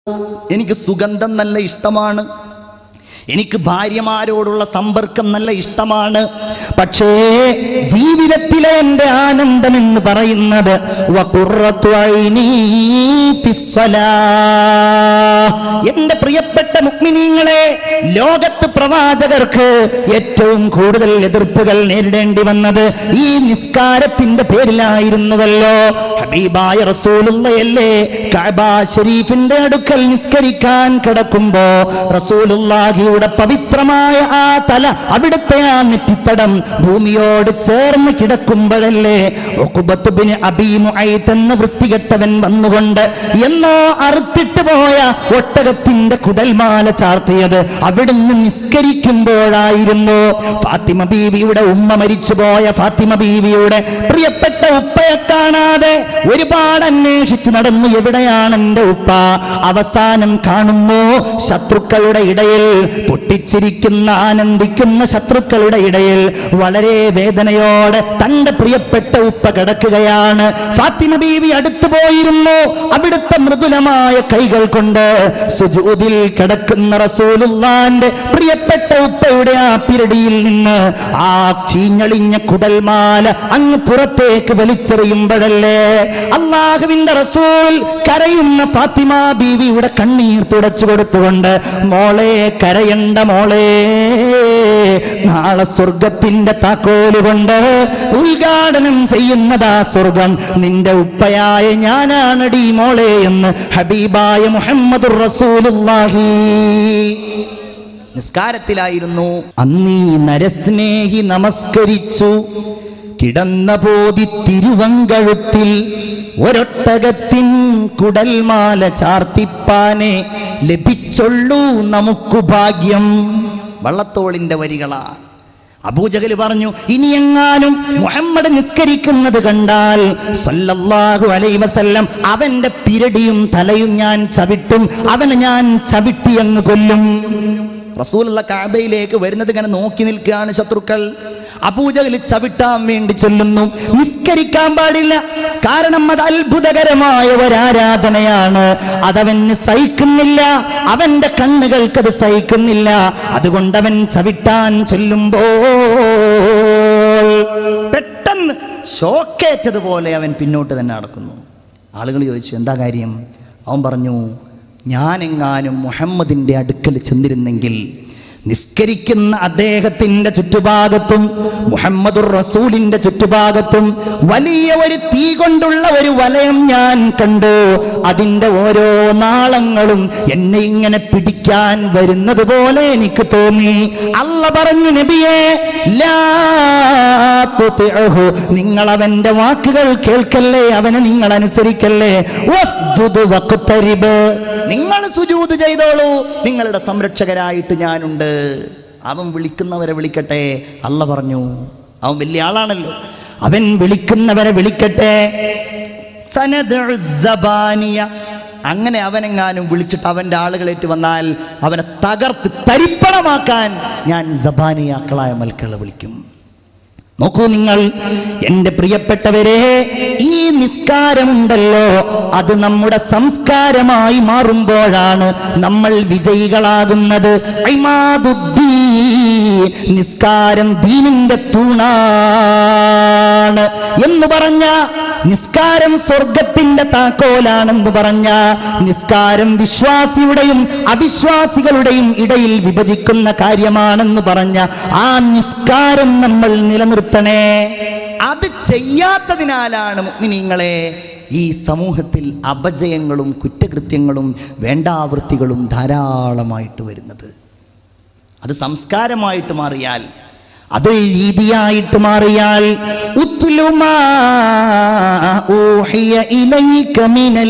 എനിക്ക് സുഗന്ധം നല്ല ഇഷ്ടമാണ് എനിക്ക് ഭാര്യമാരോടുള്ള സമ്പർക്കം നല്ല ഇഷ്ടമാണ് പക്ഷേ ജീവിതത്തിലെ എൻ്റെ ആനന്ദം എന്ന് പറയുന്നത് വഖുറത്തു ഐനീ ഫിസ്സലാ. എൻ്റെ പ്രിയപ്പെട്ട മുഗ്മിനീങ്ങളെ ലോകത്ത് പ്രവാചകർക്ക് ഏറ്റവും കൂടുതൽ എതിർപ്പുകൾ നേരിടേണ്ടി വന്നത് ഈ നിസ്കാരത്തിന്റെ പേരിലായിരുന്നുവല്ലോ ഹബീബായ റസൂലുള്ളയല്ലേ കഅബ ഷരീഫിന്റെ അടുക്കൽ നിസ്കരിക്കാൻ കിടക്കുമ്പോ റസൂലുള്ളാഹിയുടെ പവിത്രമായ ആ തല അവിടുത്തെ ആ നെറ്റിത്തടം ഭൂമിയോട് ചേർന്ന് കിടക്കുമ്പോഴല്ലേ ഉഖ്ബത്ത് ബിൻ അബീ മുഅയ്ത്ത് എന്ന വൃത്തികെട്ടവൻ വന്നുകൊണ്ട് എന്നോ അറുത്തിട്ട് പോയ ഒട്ടകത്തിന്റെ കുടൽമാല ചാർത്തിയത് അവിടുന്ന് നിസ്കരിക്കുമ്പോഴായിരുന്നു ഫാത്തിമ ബീവിയുടെ ഉമ്മ മരിച്ചുപോയ ഫാത്തിമ ബീവിയുടെ പ്രിയപ്പെട്ട ഉപ്പയെ കാണാതെ ഒരുപാട് അന്വേഷിച്ച് നടന്നു എവിടെയാണ് എന്റെ ഉപ്പ അവസാനം കാണുന്നു ശത്രുക്കളുടെ ഇടയിൽ പൊട്ടിച്ചിരിക്കുന്ന ആനന്ദിക്കുന്ന ശത്രുക്കളുടെ ഇടയിൽ വളരെ വേദനയോടെ തന്റെ പ്രിയപ്പെട്ട ഉപ്പ കിടക്കുകയാണ് ഫാത്തിമ ബീവി അടുത്തു പോയിരുന്നു അവിടുത്തെ മൃദുലമായ കൈകൾ കൊണ്ട് സുജൂദിൽ കിടക്കുന്ന റസൂലുള്ളാന്റെ പ്രിയപ്പെട്ട ഉപ്പയുടെ ആ പിരടിയിൽ നിന്ന് ആ ചീഞ്ഞളിഞ്ഞ കുടൽമാല അങ്ങ് പുറത്തേക്ക് വലിച്ചെറിയുമ്പോഴല്ലേ അള്ളാഹുവിന്റെ റസൂൽ കരയുന്ന ഫാത്തിമ ബീവിയുടെ കണ്ണീർ തുടച്ചു കൊടുത്തുകൊണ്ട് മോളെ കരയണ്ട മോളെ നാളെ സ്വർഗത്തിന്റെ താക്കോല് കൊണ്ട് ഉദ്ഘാടനം ചെയ്യുന്നതാ സ്വർഗം നിന്റെ ഉപ്പയായ ഞാനാണടി മോളെ എന്ന് ഹബീബായ മുഹമ്മദ് റസൂലുള്ളാഹി നിസ്കാരത്തിലായിരുന്നു അന്നീ നരസ്നേഹി നമസ്കരിച്ചു കിടന്ന പോതി തിരുവങ്കഴുത്തിൽ ഒരൊട്ടകത്തിൻ കുടൽമാല ചാർത്തിപ്പാനെ ലഭിച്ചൊള്ളൂ നമുക്കു ഭാഗ്യം വള്ളത്തോളിന്റെ വരികളാ അബൂജഹൽ പറഞ്ഞു ഇനി എങ്ങാനും മുഹമ്മദ് നിസ്കരിക്കുന്നത് കണ്ടാൽ സല്ലല്ലാഹു അലൈഹി വസല്ലം അവന്റെ പിരടിയും തലയും ഞാൻ ചവിട്ടും അവനെ ഞാൻ ചവിട്ടി അങ്ങ് കൊല്ലും റസൂലുള്ള കാബയിലേക്ക് വരുന്നത് ഇങ്ങനെ നോക്കി നിൽക്കുകയാണ് ശത്രുക്കൾ അബൂജഹൽ ചവിട്ടാൻ വേണ്ടി ചൊല്ലുന്നു നിസ്കരിക്കാൻ പാടില്ല കാരണം അത് അത്ഭുതകരമായ ഒരാരാധനയാണ് അതവന് സഹിക്കുന്നില്ല അവന്റെ കണ്ണുകൾക്ക് അത് സഹിക്കുന്നില്ല അതുകൊണ്ട് അവൻ ചവിട്ടാൻ ചൊല്ലുമ്പോൾ പെട്ടെന്ന് ഷോക്കേറ്റതുപോലെ അവൻ പിന്നോട്ട് തന്നെ നടക്കുന്നു ആളുകൾ ചോദിച്ചു എന്താ കാര്യം അവൻ പറഞ്ഞു ഞാനെങ്ങാനും മുഹമ്മദിൻ്റെ അടുക്കൽ ചെന്നിരുന്നെങ്കിൽ നിസ്കരിക്കുന്ന അദ്ദേഹത്തിന്റെ ചുറ്റുഭാഗത്തും മുഹമ്മദുർ റസൂലിന്റെ ചുറ്റുഭാഗത്തും വലിയ ഒരു തീ കൊണ്ടുള്ള ഒരു വലയം ഞാൻ കണ്ടു അതിന്റെ ഓരോ നാളങ്ങളും എന്നെ ഇങ്ങനെ പിടിക്കാൻ വരുന്നത് പോലെ എനിക്ക് തോന്നി അല്ല പറഞ്ഞു നബിയെ ലാ തുതിഉഹു. നിങ്ങൾ അവന്റെ വാക്കുകൾ കേൾക്കല്ലേ അവനെ നിങ്ങൾ അനുസരിക്കല്ലേ വസ്ജുദ് വഖ്തരിബ്. നിങ്ങൾ സുജൂദ് ചെയ്തോളൂ നിങ്ങളുടെ സംരക്ഷകരായിട്ട് ഞാനുണ്ട് അവൻ വിളിക്കുന്നവരെ വിളിക്കട്ടെ അല്ല പറഞ്ഞു അവൻ വലിയ ആളാണല്ലോ അവൻ വിളിക്കുന്നവരെ വിളിക്കട്ടെ സനദുഉ സബാനിയ. അങ്ങനെ അവനെങ്ങാനും വിളിച്ചിട്ട് അവൻ്റെ ആളുകളേറ്റ് വന്നാൽ അവനെ തകർത്ത് തരിപ്പണമാക്കാൻ ഞാൻ സബാനിയാക്കളായ മൽക്കളെ വിളിക്കും നോക്കൂ നിങ്ങൾ എൻ്റെ പ്രിയപ്പെട്ടവരെ ഈ നിസ്കാരമുണ്ടല്ലോ അത് നമ്മുടെ സംസ്കാരമായി മാറുമ്പോഴാണ് നമ്മൾ വിജയികളാകുന്നത് ഐമാദുദ്ദീൻ. നിസ്കാരം ദീനിന്റെ തൂണാണ് എന്ന് പറഞ്ഞ നിസ്കാരം സ്വർഗത്തിന്റെ താക്കോലാണെന്ന് പറഞ്ഞ നിസ്കാരം വിശ്വാസിയുടെയും അവിശ്വാസികളുടെയും ഇടയിൽ വിഭജിക്കുന്ന കാര്യമാണെന്ന് പറഞ്ഞ ആ നിസ്കാരം നമ്മൾ നിലനിർത്തണേ അത് ചെയ്യാത്തതിനാലാണ് മുഅ്മിനീങ്ങളെ ഈ സമൂഹത്തിൽ അപജയങ്ങളും കുറ്റകൃത്യങ്ങളും വേണ്ടാവൃത്തികളും ധാരാളമായിട്ട് വരുന്നത് അത് സംസ്കാരമായിട്ട് മാറിയാൽ അത് രീതിയായിട്ട് മാറിയാൽ ഉത്ലുമാ ഊഹിയ ഇലൈക മിനൽ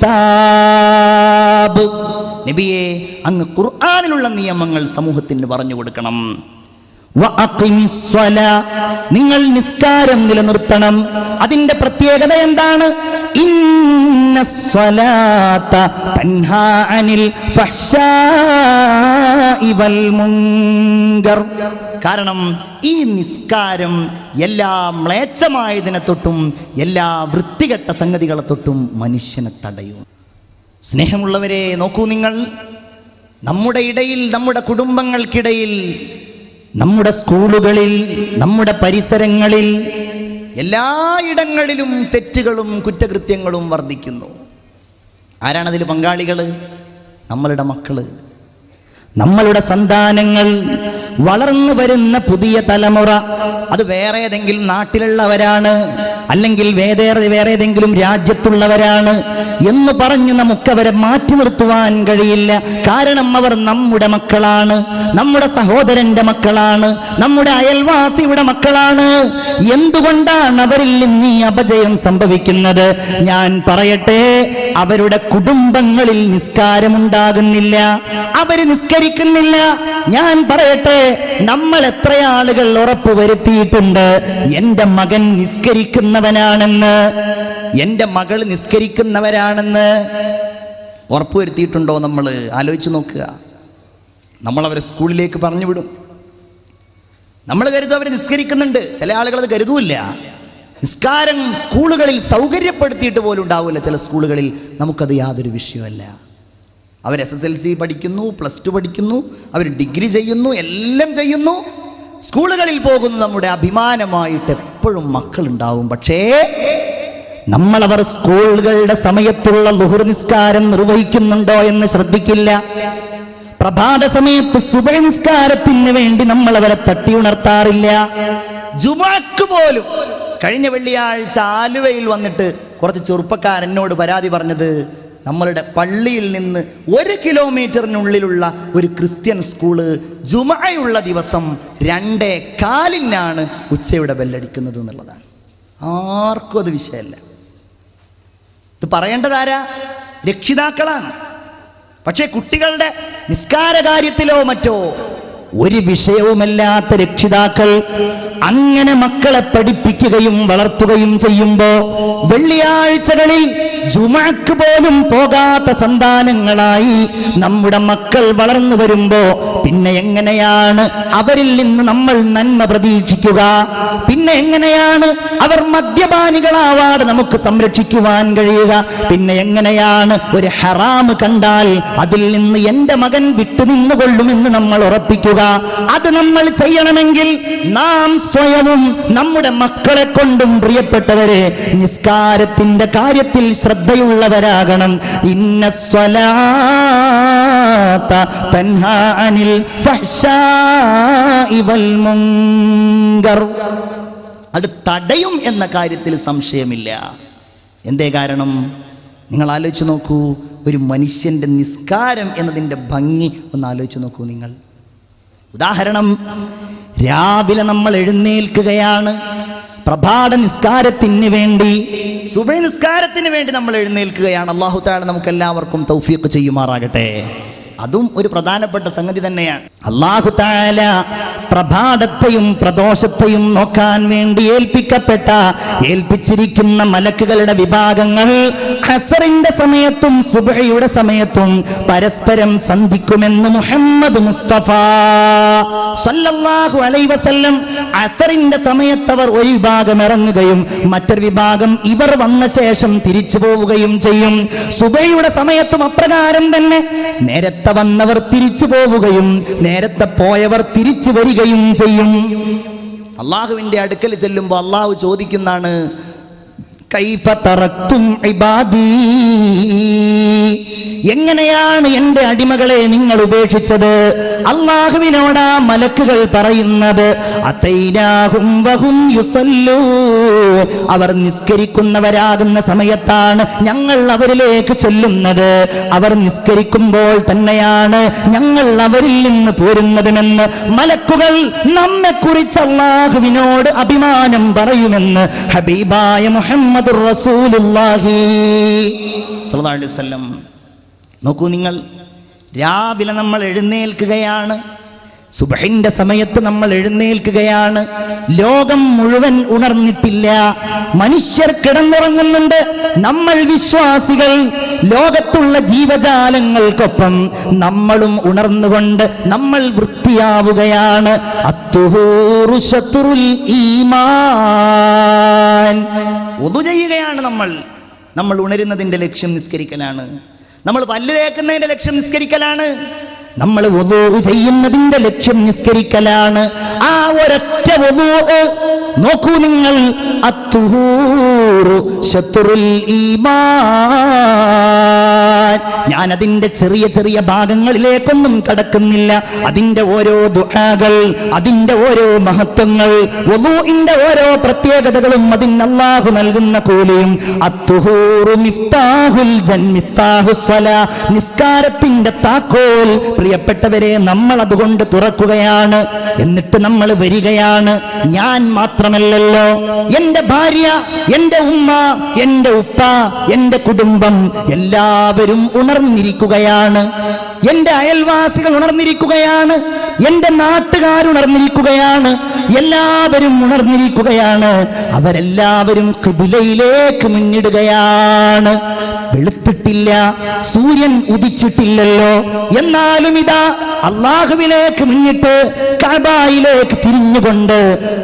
കിതാബ് നബിയെ അങ്ങ് ഖുർആനിലുള്ള നിയമങ്ങൾ സമൂഹത്തിന് പറഞ്ഞു കൊടുക്കണം വഅഖിമിസ്സല. നിങ്ങൾ നിസ്കാരം നിലനിർത്തണം അതിന്റെ പ്രത്യേകത എന്താണ് ഇന്നസ്സലാത്ത തൻഹാ അനിൽ ഫഹ്ശാഇ വൽ മുങ്കർ കാരണം ഈ നിസ്കാരം എല്ലാ മ്ലേച്ഛമായതിനെ തൊട്ടും എല്ലാ വൃത്തികെട്ട സംഗതികളെ തൊട്ടും മനുഷ്യനെ തടയും സ്നേഹമുള്ളവരെ നോക്കൂ നിങ്ങൾ നമ്മുടെ ഇടയിൽ നമ്മുടെ കുടുംബങ്ങൾക്കിടയിൽ നമ്മുടെ സ്കൂളുകളിൽ നമ്മുടെ പരിസരങ്ങളിൽ എല്ലായിടങ്ങളിലും തെറ്റുകളും കുറ്റകൃത്യങ്ങളും വർദ്ധിക്കുന്നു ആരാണതിൽ പങ്കാളികൾ നമ്മളുടെ മക്കള് നമ്മളുടെ സന്താനങ്ങൾ വളർന്നു വരുന്ന പുതിയ തലമുറ അത് വേറെ ഏതെങ്കിലും നാട്ടിലുള്ളവരാണ് അല്ലെങ്കിൽ വേറെ വേറെ ഏതെങ്കിലും രാജ്യത്തുള്ളവരാണ് എന്ന് പറഞ്ഞ് നമുക്കവരെ മാറ്റി നിർത്തുവാൻ കഴിയില്ല കാരണം അവർ നമ്മുടെ മക്കളാണ് നമ്മുടെ സഹോദരന്റെ മക്കളാണ് നമ്മുടെ അയൽവാസിയുടെ മക്കളാണ് എന്തുകൊണ്ടാണ് അവരിൽ നിന്ന് ഈ അപജയം സംഭവിക്കുന്നത് ഞാൻ പറയട്ടെ അവരുടെ കുടുംബങ്ങളിൽ നിസ്കാരമുണ്ടാകുന്നില്ല അവര് നിസ്കരിക്കുന്നില്ല ഞാൻ പറയട്ടെ നമ്മൾ എത്ര ആളുകൾ ഉറപ്പ് വരുത്തിയിട്ടുണ്ട് എന്റെ മകൻ നിസ്കരിക്കുന്നവനാണെന്ന് എന്റെ മകൾ നിസ്കരിക്കുന്നവരാണെന്ന് ഉറപ്പ് വരുത്തിയിട്ടുണ്ടോ നമ്മൾ ആലോചിച്ച് നോക്കുക നമ്മൾ അവരെ സ്കൂളിലേക്ക് പറഞ്ഞു വിടും നമ്മൾ കരുതും അവർ നിസ്കരിക്കുന്നുണ്ട് ചില ആളുകൾ അത് കരുതൂല്ല നിസ്കാരം സ്കൂളുകളിൽ സൗകര്യപ്പെടുത്തിയിട്ട് പോലും ഉണ്ടാവില്ല ചില സ്കൂളുകളിൽ നമുക്കത് യാതൊരു വിഷയമല്ല അവർ എസ് എസ് എൽ സി പഠിക്കുന്നു പ്ലസ് ടു പഠിക്കുന്നു അവർ ഡിഗ്രി ചെയ്യുന്നു എല്ലാം ചെയ്യുന്നു സ്കൂളുകളിൽ പോകുന്നു നമ്മുടെ അഭിമാനമായിട്ട് എപ്പോഴും മക്കളുണ്ടാവും പക്ഷേ നമ്മളവർ സ്കൂളുകളുടെ സമയത്തുള്ള ലുഹുർ നിസ്കാരം നിർവഹിക്കുന്നുണ്ടോ എന്ന് ശ്രദ്ധിക്കില്ല പ്രഭാത സമയത്ത് സുബഹ നിസ്കാരത്തിന് വേണ്ടി നമ്മൾ അവരെ തട്ടി ഉണർത്താറില്ല ജുമാക്ക് പോലും കഴിഞ്ഞ വെള്ളിയാഴ്ച ആലുവയിൽ വന്നിട്ട് കുറച്ച് ചെറുപ്പക്കാർ എന്നോട് പരാതി പറഞ്ഞത് നമ്മളുടെ പള്ളിയിൽ നിന്ന് ഒരു കിലോമീറ്ററിനുള്ളിലുള്ള ഒരു ക്രിസ്ത്യൻ സ്കൂള് ജുമയുള്ള ദിവസം രണ്ടേ കാലിനാണ് ഉച്ചയുടെ ബെല്ലടിക്കുന്നത് എന്നുള്ളതാണ് ആർക്കും അത് വിഷയമല്ല ഇത് പറയേണ്ടതാരാ രക്ഷിതാക്കളാണ് പക്ഷേ കുട്ടികളുടെ നിസ്കാര കാര്യത്തിലോ മറ്റോ ഒരു വിഷയവുമല്ലാത്ത രക്ഷിതാക്കൾ അങ്ങനെ മക്കളെ പഠിപ്പിക്കുകയും വളർത്തുകയും ചെയ്യുമ്പോ വെള്ളിയാഴ്ചകളിൽ ജുമാക്ക് പോലും പോകാത്ത സന്താനങ്ങളായി നമ്മുടെ മക്കൾ വളർന്നു വരുമ്പോ പിന്നെ എങ്ങനെയാണ് അവരിൽ നിന്ന് നമ്മൾ നന്മ പ്രതീക്ഷിക്കുക പിന്നെ എങ്ങനെയാണ് അവർ മദ്യപാനികളാവാതെ നമുക്ക് സംരക്ഷിക്കുവാൻ കഴിയുക പിന്നെ എങ്ങനെയാണ് ഒരു ഹറാമ് കണ്ടാൽ അതിൽ നിന്ന് എന്റെ മകൻ വിട്ടുനിന്നുകൊള്ളുമെന്ന് നമ്മൾ ഉറപ്പിക്കുക അത് നമ്മൾ ചെയ്യണമെങ്കിൽ നാം സ്വയവും നമ്മുടെ മക്കളെ കൊണ്ടും പ്രിയപ്പെട്ടവരെ നിസ്കാരത്തിന്റെ കാര്യത്തിൽ ശ്രദ്ധയുള്ളവരാകണം ഇന്ന സ്വലാത്ത തൻഹാ അനിൽ ഫഹ്ശാഇ വൽ മുങ്കർ അത് തടയും എന്ന കാര്യത്തിൽ സംശയമില്ല എന്തേ കാരണം നിങ്ങൾ ആലോചിച്ച് നോക്കൂ ഒരു മനുഷ്യന്റെ നിസ്കാരം എന്നതിൻ്റെ ഭംഗി ഒന്ന് ആലോചിച്ച് നോക്കൂ നിങ്ങൾ ഉദാഹരണം രാവിലെ നമ്മൾ എഴുന്നേൽക്കുകയാണ് പ്രഭാത നിസ്കാരത്തിന് വേണ്ടി സുബൈ നിസ്കാരത്തിന് വേണ്ടി നമ്മൾ എഴുന്നേൽക്കുകയാണ് അള്ളാഹു താല നമുക്ക് എല്ലാവർക്കും തൗഫീഖ് ചെയ്യുമാറാകട്ടെ അതും ഒരു പ്രധാനപ്പെട്ട സംഗതി തന്നെയാണ് അള്ളാഹു താല പ്രഭാതത്തെയും പ്രദോഷത്തെയും നോക്കാൻ വേണ്ടി ഏൽപ്പിക്കപ്പെട്ട ഏൽപ്പിച്ചിരിക്കുന്ന മലക്കുകളുടെ വിഭാഗങ്ങൾ ഹസറിന്റെ സമയത്തും സുബഹയുടെ സമയത്തും പരസ്പരം സന്ധിക്കുമെന്ന് മുഹമ്മദ് മുസ്തഫ സല്ലല്ലാഹു അലൈഹി വസല്ലം അസറിന്റെ സമയത്ത് അവർ ഒരു വിഭാഗം ഇറങ്ങുകയും മറ്റൊരു വിഭാഗം ഇവർ വന്ന ശേഷം തിരിച്ചു പോവുകയും ചെയ്യും സുബൈയുടെ സമയത്തും അപ്രകാരം തന്നെ നേരത്തെ വന്നവർ തിരിച്ചു പോവുകയും നേരത്തെ പോയവർ തിരിച്ചു വരികയും ചെയ്യും അള്ളാഹുവിന്റെ അടുക്കൽ ചെല്ലുമ്പോൾ അള്ളാഹു ചോദിക്കുന്നതാണ് കൈഫ തറക്തും ഇബാദീ എങ്ങനെയാണ് എന്റെ അടിമകളെ നിങ്ങൾ ഉപേക്ഷിച്ചത് അള്ളാഹുവിനോടാ മലക്കുകൾ പറയുന്നത് അതൈനാഹും വഹും യുസല്ലൂ അവർ നിസ്കരിക്കുന്നവരാകുന്ന സമയത്താണ് ഞങ്ങൾ അവരിലേക്ക് ചെല്ലുന്നത് അവർ നിസ്കരിക്കുമ്പോൾ തന്നെയാണ് ഞങ്ങൾ അവരിൽ നിന്ന് പോരുന്നതുമെന്ന് മലക്കുകൾ നമ്മെ കുറിച്ച് അള്ളാഹുവിനോട് അഭിമാനം പറയുമെന്ന് ഹബീബായ മുഹമ്മദ് റസൂലുള്ളാഹി സ്വല്ലല്ലാഹു അലൈഹി വസല്ലം നോക്കൂ നിങ്ങൾ രാവിലെ നമ്മൾ എഴുന്നേൽക്കുകയാണ് സുബഹിന്റെ സമയത്ത് നമ്മൾ എഴുന്നേൽക്കുകയാണ് ലോകം മുഴുവൻ ഉണർന്നിട്ടില്ല മനുഷ്യർ കിടന്നുറങ്ങുന്നുണ്ട് നമ്മൾ വിശ്വാസികൾ ലോകത്തുള്ള ജീവജാലങ്ങൾക്കൊപ്പം നമ്മളും ഉണർന്നുകൊണ്ട് നമ്മൾ വൃത്തിയാവുകയാണ് അത്തുഹൂറു ശത്രുൽ ഈമാൻ ഒതു ചെയ്യുകയാണ് നമ്മൾ നമ്മൾ ഉണരുന്നതിൻ്റെ ലക്ഷ്യം നിസ്കരിക്കലാണ് നമ്മൾ പല്ല് തേക്കുന്നതിന്റെ ലക്ഷ്യം നിസ്കരിക്കലാണ് നമ്മൾ ഒതു ചെയ്യുന്നതിന്റെ ലക്ഷ്യം നിസ്കരിക്കലാണ് ആ ഒരൊറ്റ ഒതു നോക്കൂ നിങ്ങൾ അത്തുഹൂറു ശത്രുൽ ഈമാൻ ഞാൻ അതിന്റെ ചെറിയ ചെറിയ ഭാഗങ്ങളിലേക്കൊന്നും കടക്കുന്നില്ല അതിന്റെ ഓരോ ദുആകൾ അതിന്റെ ഓരോ മഹത്വങ്ങൾ വധുവിന്റെ ഓരോ പ്രത്യേകതകളും അതിന് അല്ലാഹു നൽകുന്ന കൂലിയും അത്തുഹൂറു മിഫ്താഹുൽ ജൻ മിഫ്താഹു സ്വലാ നിസ്കാരത്തിന്റെ താക്കോൽ പ്രിയപ്പെട്ടവരെ നമ്മൾ അതുകൊണ്ട് തുറക്കുകയാണ് എന്നിട്ട് നമ്മൾ വരികയാണ് ഞാൻ മാത്രമല്ലല്ലോ എന്റെ ഭാര്യ എന്റെ ഉമ്മ എന്റെ ഉപ്പ എന്റെ കുടുംബം എല്ലാവരും ഉണർന്നിരിക്കുകയാണ് എന്റെ അയൽവാസികൾ ഉണർന്നിരിക്കുകയാണ് എന്റെ നാട്ടുകാർ ഉണർന്നിരിക്കുകയാണ് എല്ലാവരും ഉണർന്നിരിക്കുകയാണ് അവരെല്ലാവരും കിബിലയിലേക്ക് മുന്നിടുകയാണ് വെളുത്തിട്ടില്ല സൂര്യൻ ഉദിച്ചിട്ടില്ലല്ലോ എന്നാലും ഇതാ അള്ളാഹുവിലേക്ക് മുന്നിട്ട് കബായിലേക്ക് തിരിഞ്ഞുകൊണ്ട്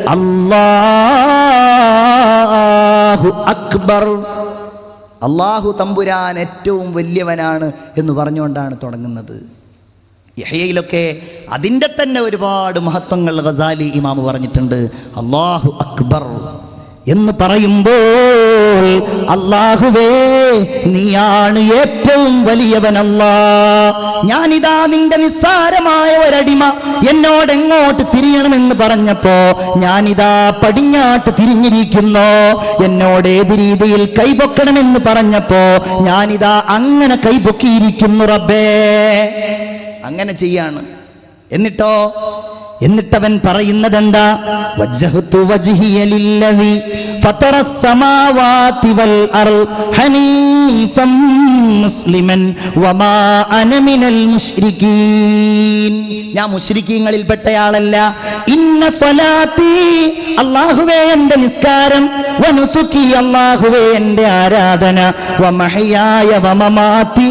അല്ലാഹു അക്ബർ അള്ളാഹു തമ്പുരാൻ ഏറ്റവും വലിയവനാണ് എന്ന് പറഞ്ഞുകൊണ്ടാണ് തുടങ്ങുന്നത് യഹയയിലൊക്കെ അതിൻ്റെ തന്നെ ഒരുപാട് മഹത്വങ്ങൾ ഗസാലി ഇമാമ് പറഞ്ഞിട്ടുണ്ട് അള്ളാഹു അക്ബർ എന്ന് പറയുമ്പോൾ അള്ളാഹുവേ നീയാണ് ഏറ്റവും വലിയവനല്ലാ ഞാനിതാ നിന്റെ നിസ്സാരമായ ഒരടിമ എന്നോട് എങ്ങോട്ട് തിരിയണമെന്ന് പറഞ്ഞപ്പോ ഞാനിതാ പടിഞ്ഞാട്ട് തിരിഞ്ഞിരിക്കുന്നു എന്നോട് ഏത് രീതിയിൽ കൈപൊക്കണമെന്ന് പറഞ്ഞപ്പോ ഞാനിതാ അങ്ങനെ കൈപൊക്കിയിരിക്കുന്നു റബ്ബേ അങ്ങനെ ചെയ്യാണ് എന്നിട്ടോ എന്നിട്ടവൻ പറയുന്നത് എന്താ വജ്ജഹ്തു വജ്ഹിയ ലില്ലദി ഫതറ السماوات والأرض حنيفا മുസ്ലിമൻ വമാ അന മിനൽ മുശ്രിക്കീൻ ഞാൻ മുശ്രിക്കീങ്ങളിൽപ്പെട്ടയാളല്ല ഇന്ന സ്വലാത്തി അല്ലാഹുവേ എൻ്റെ നിസ്കാരം വനുസുക്കി അല്ലാഹുവേ എൻ്റെ ആരാധന വമഹയായ വമമാത്തി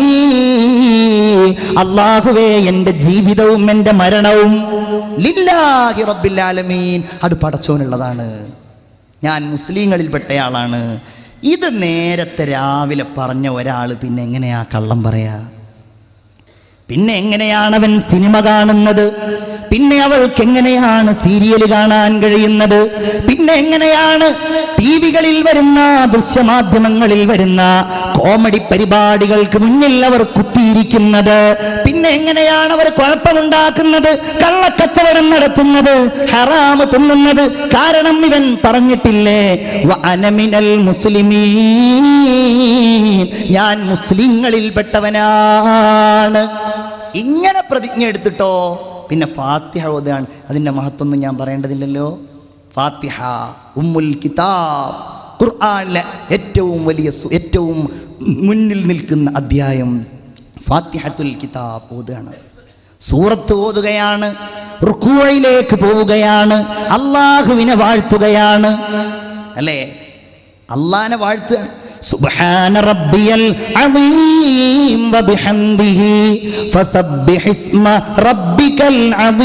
അല്ലാഹുവേ എൻ്റെ ജീവിതവും എൻ്റെ മരണവും ലില്ലാഹി റബ്ബിൽ ആലമീൻ അത് പടച്ചോനുള്ളതാണ് ഞാൻ മുസ്ലിങ്ങളിൽപ്പെട്ടയാളാണ് ഇത് നേരത്തെ രാവിലെ പറഞ്ഞ ഒരാൾ പിന്നെ എങ്ങനെയാ കള്ളം പറയാ പിന്നെ എങ്ങനെയാണ് അവൻ സിനിമ കാണുന്നത് പിന്നെ അവൾക്ക് എങ്ങനെയാണ് സീരിയൽ കാണാൻ കഴിയുന്നത് പിന്നെ എങ്ങനെയാണ് ടി വികളിൽ വരുന്ന ദൃശ്യമാധ്യമങ്ങളിൽ വരുന്ന കോമഡി പരിപാടികൾക്ക് മുന്നിൽ അവർ കുത്തിയിരിക്കുന്നത് പിന്നെ എങ്ങനെയാണ് അവർ കുഴപ്പമുണ്ടാക്കുന്നത് കള്ളക്കച്ചവടം നടത്തുന്നത് ഹറാമ് തിന്നുന്നത് കാരണം ഇവൻ പറഞ്ഞിട്ടില്ലേ വ അനമിനൽ മുസ്ലിമീൻ ഞാൻ മുസ്ലിങ്ങളിൽപ്പെട്ടവനാണ് ഇങ്ങനെ പ്രതിജ്ഞ എടുത്തിട്ടോ പിന്നെ ഫാത്തിഹ ഓതാണ് അതിൻ്റെ മഹത്വമൊന്നും ഞാൻ പറയേണ്ടതില്ലല്ലോ ഫാത്തിഹ ഉമ്മുൽ കിതാബ് ഖുർആനിലെ ഏറ്റവും വലിയ സു- ഏറ്റവും മുന്നിൽ നിൽക്കുന്ന അധ്യായം ഫാത്തിഹത്തുൽ കിതാബ് ഓതുകയാണ് സൂറത്ത് ഓതുകയാണ് റുക്കൂഴയിലേക്ക് പോവുകയാണ് അള്ളാഹുവിനെ വാഴ്ത്തുകയാണ് അല്ലേ അള്ളാനെ വാഴ്ത്തുകയാണ് സുബ്ഹാന റബ്ബിയൽ അളീം വബിഹംദിഹി ഫസബ്ബിഹ് ഇസ്മ റബ്ബിക്കൽ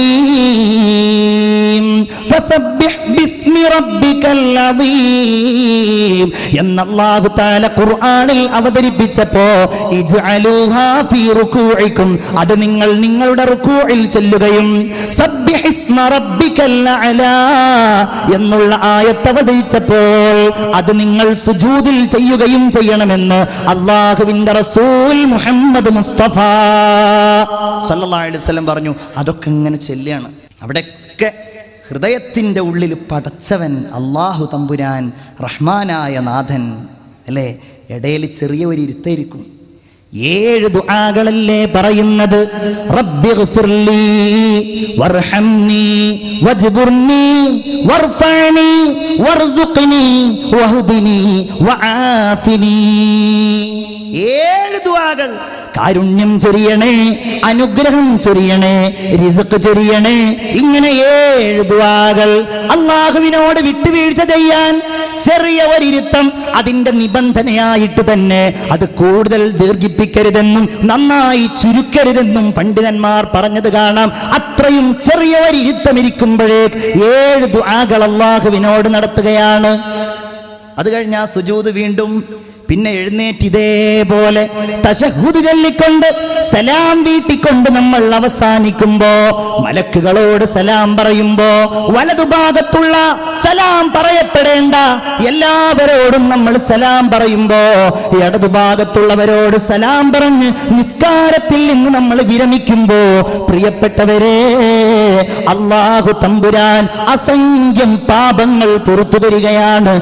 അളീം ഫസബ്ബിഹ് ബിസ്മി റബ്ബിക്കൽ അളീം എന്ന അല്ലാഹു തആല ഖുർആനിൽ അവതരിപ്പിച്ചപ്പോ ഇജ്അലൂഹാ ഫീ റുകൂഇക്കും അത് നിങ്ങൾ നിങ്ങളുടെ റുകൂഇൽ ചൊല്ലുകയും സബ്ബിഹ് ഇസ്മ റബ്ബിക്കൽ അലാ എന്നുള്ള ആയത്ത് അവതരിച്ചപ്പോൾ അത് നിങ്ങൾ സുജൂദിൽ ചെയ്യുകയും ചെയ്യണമെന്ന് അള്ളാഹുവിന്റെ റസൂൽ മുഹമ്മദ് മുസ്തഫ സല്ലല്ലാഹു അലൈഹി വസല്ലം പറഞ്ഞു അതൊക്കെ ഇങ്ങനെ ചെല്ലുകയാണ് അവിടെയൊക്കെ ഹൃദയത്തിൻ്റെ ഉള്ളിൽ പടച്ചവൻ അള്ളാഹു തമ്പുരാൻ റഹ്മാനായ നാഥൻ അല്ലേ ഇടയിൽ ചെറിയ ഒരു ഇരുത്തായിരിക്കും ഏഴ് ദുആകളല്ലേ പറയുന്നത് റബ്ബിഗ്ഫിർലി വർഹംനി വജ്ബുർനി വർഫഅനി വർസുഖ്നി വഹ്ദിനി വആഫിനി ഏഴ് ദുആകൾ കാരുണ്യം ചൊരിയണേ അനുഗ്രഹം ചൊരിയണേ റിസക്ക് ചൊരിയണേ ഇങ്ങനെ ഏഴ് ദുആകൾ അള്ളാഹുവിനോട് വിട്ടുവീഴ്ച ചെയ്യാൻ ചെറിയ ഒരിരുത്തം അതിന്റെ നിബന്ധനയായിട്ട് തന്നെ അത് കൂടുതൽ ദീർഘിപ്പിക്കരുതെന്നും നന്നായി ചുരുക്കരുതെന്നും പണ്ഡിതന്മാർ പറഞ്ഞത് കാണാം അത്രയും ചെറിയ ഒരിരുത്തം ഇരിക്കുമ്പോഴേ ഏഴ് ദുആകൾ അള്ളാഹുവിനോട് നടത്തുകയാണ് അത് കഴിഞ്ഞ സുജൂത് വീണ്ടും പിന്നെ എഴുന്നേറ്റ് ഇതേപോലെ തശഹുദ് ചൊല്ലിക്കൊണ്ട് സലാം വീട്ടിക്കൊണ്ട് നമ്മൾ അവസാനിക്കുമ്പോ മലക്കുകളോട് സലാം പറയുമ്പോ വലതുഭാഗത്തുള്ള സലാം പറയപ്പെടേണ്ട എല്ലാവരോടും നമ്മൾ സലാം പറയുമ്പോ ഇടതുഭാഗത്തുള്ളവരോട് സലാം പറഞ്ഞ് നിസ്കാരത്തിൽ നിന്ന് നമ്മൾ വിരമിക്കുമ്പോ പ്രിയപ്പെട്ടവരെ അള്ളാഹു തമ്പുരാൻ അസംഖ്യം പാപങ്ങൾ പുറത്തു തരികയാണ്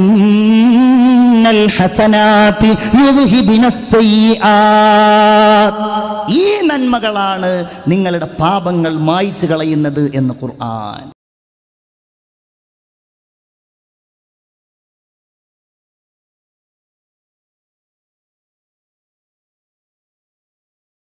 ഇന്നൽ ഹസനാത്തി യുദ്ഹിബിന ഈ നന്മകളാണ് നിങ്ങളുടെ പാപങ്ങൾ മായ്ച്ചു കളയുന്നത് എന്ന് ഖുർആൻ